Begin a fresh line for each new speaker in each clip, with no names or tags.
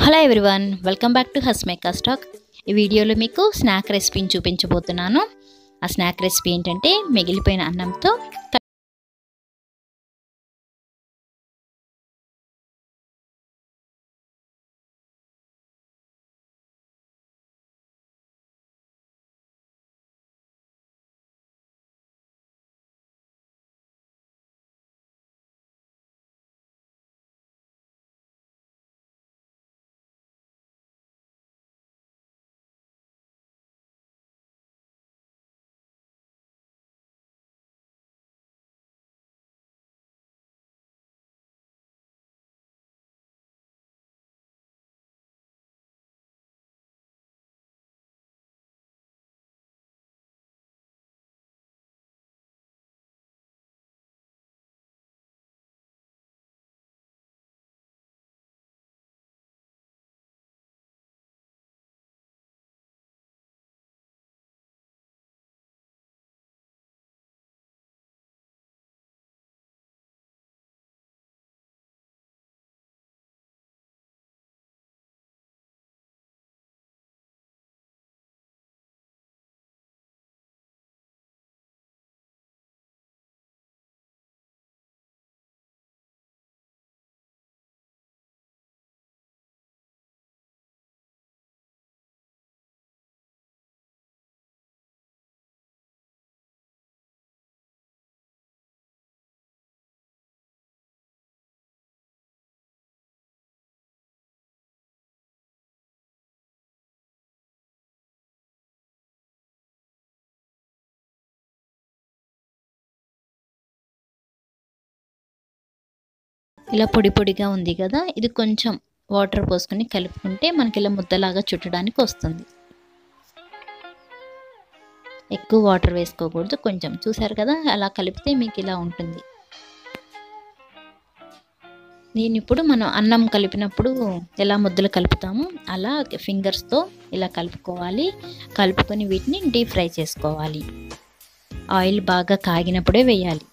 hello everyone welcome back to హస్మేకా stock ఈ వీడియోలో మీకు స్నాక్ రెసిపీని చూపించబోతున్నాను ఆ స్నాక్ రెసిపీ ఏంటంటే మిగిలిపోయిన అన్నంతో ఇలా పొడి పొడిగా ఉంది కదా ఇది కొంచెం వాటర్ పోసుకొని కలుపుకుంటే మనకి ఇలా ముద్దలాగా చుట్టడానికి వస్తుంది ఎక్కువ వాటర్ వేసుకోకూడదు కొంచెం చూసారు కదా అలా కలిపితే మీకు ఇలా ఉంటుంది దీన్ని ఇప్పుడు మనం అన్నం కలిపినప్పుడు ఎలా ముద్దలు కలుపుతాము అలా ఫింగర్స్తో ఇలా కలుపుకోవాలి కలుపుకొని వీటిని డీప్ ఫ్రై చేసుకోవాలి ఆయిల్ బాగా కాగినప్పుడే వేయాలి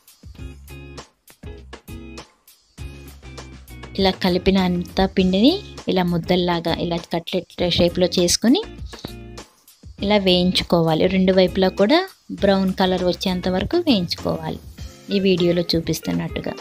ఇలా కలిపిన అంత పిండిని ఇలా ముద్దల్లాగా ఇలా కట్లెట్ షేప్లో చేసుకొని ఇలా వేయించుకోవాలి రెండు వైపులా కూడా బ్రౌన్ కలర్ వచ్చేంత వరకు వేయించుకోవాలి ఈ వీడియోలో చూపిస్తున్నట్టుగా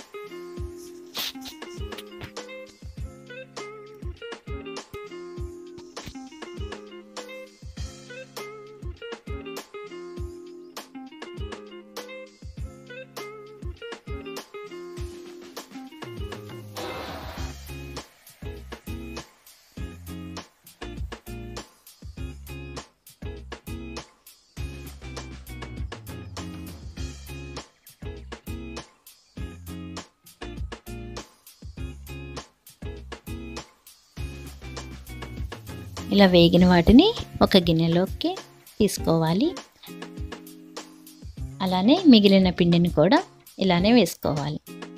ఇలా వేగిన వాటిని ఒక గిన్నెలోకి తీసుకోవాలి అలానే మిగిలిన పిండిని కూడా ఇలానే వేసుకోవాలి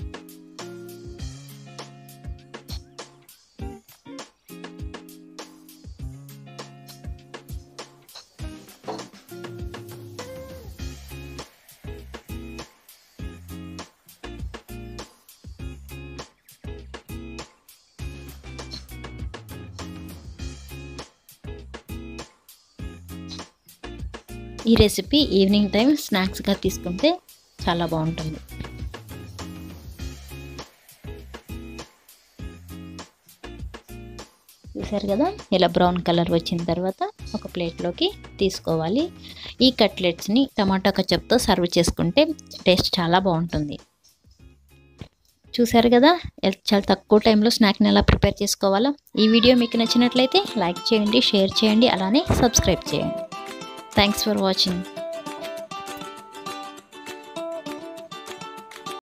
ఈ రెసిపీ ఈవినింగ్ టైం స్నాక్స్గా తీసుకుంటే చాలా బాగుంటుంది చూసారు కదా ఇలా బ్రౌన్ కలర్ వచ్చిన తర్వాత ఒక ప్లేట్లోకి తీసుకోవాలి ఈ కట్లెట్స్ని టమాటా కచప్తో సర్వ్ చేసుకుంటే టేస్ట్ చాలా బాగుంటుంది చూసారు కదా చాలా తక్కువ టైంలో స్నాక్ని ఎలా ప్రిపేర్ చేసుకోవాలా ఈ వీడియో మీకు నచ్చినట్లయితే లైక్ చేయండి షేర్ చేయండి అలానే సబ్స్క్రైబ్ చేయండి థ్యాంక్స్ ఫర్ వాచింగ్